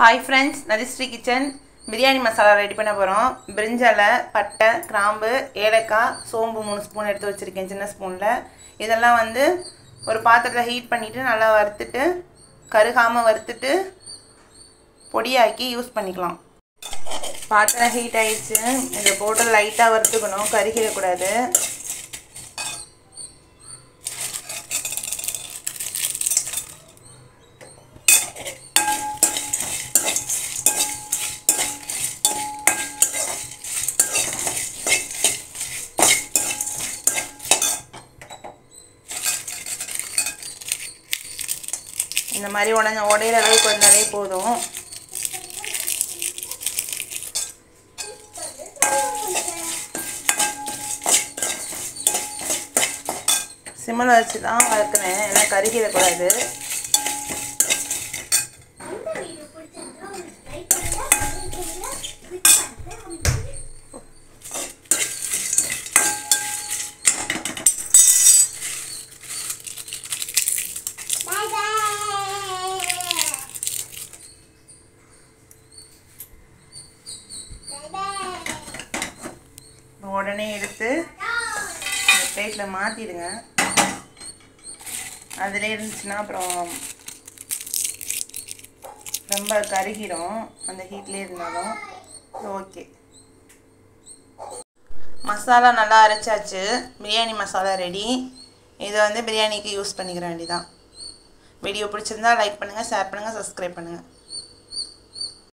hi friends Nathisri kitchen biryani masala ready பண்ண போகிறோம் பிரிஞ்சலை பட்டை கிராம்பு ஏலக்காய் சோம்பு மூணு ஸ்பூன் எடுத்து வச்சுருக்கேன் சின்ன ஸ்பூனில் இதெல்லாம் வந்து ஒரு பாத்திரத்தில் ஹீட் பண்ணிவிட்டு நல்லா வறுத்துட்டு கருகாமல் வறுத்துட்டு பொடியாக்கி யூஸ் பண்ணிக்கலாம் பாத்திரம் ஹீட் ஆயிடுச்சு இதை போட்டு லைட்டாக வறுத்துக்கணும் கருகிடக்கூடாது இந்த மாதிரி உடஞ்ச உடையிற அளவுக்கு வந்தாலே போதும் சிம்மில் வச்சு தான் வளர்க்குறேன் ஏன்னா கருகிடக்கூடாது உடனே எடுத்து இந்த பிளேட்டில் மாற்றிடுங்க அதில் இருந்துச்சுன்னா அப்புறம் ரொம்ப கருகிடும் அந்த ஹீட்லேயே இருந்தாலும் ஓகே மசாலா நல்லா அரைச்சாச்சு பிரியாணி மசாலா ரெடி இதை வந்து பிரியாணிக்கு யூஸ் பண்ணிக்கிற வேண்டியதான் வீடியோ பிடிச்சிருந்தா லைக் பண்ணுங்கள் ஷேர் பண்ணுங்கள் சப்ஸ்கிரைப் பண்ணுங்கள்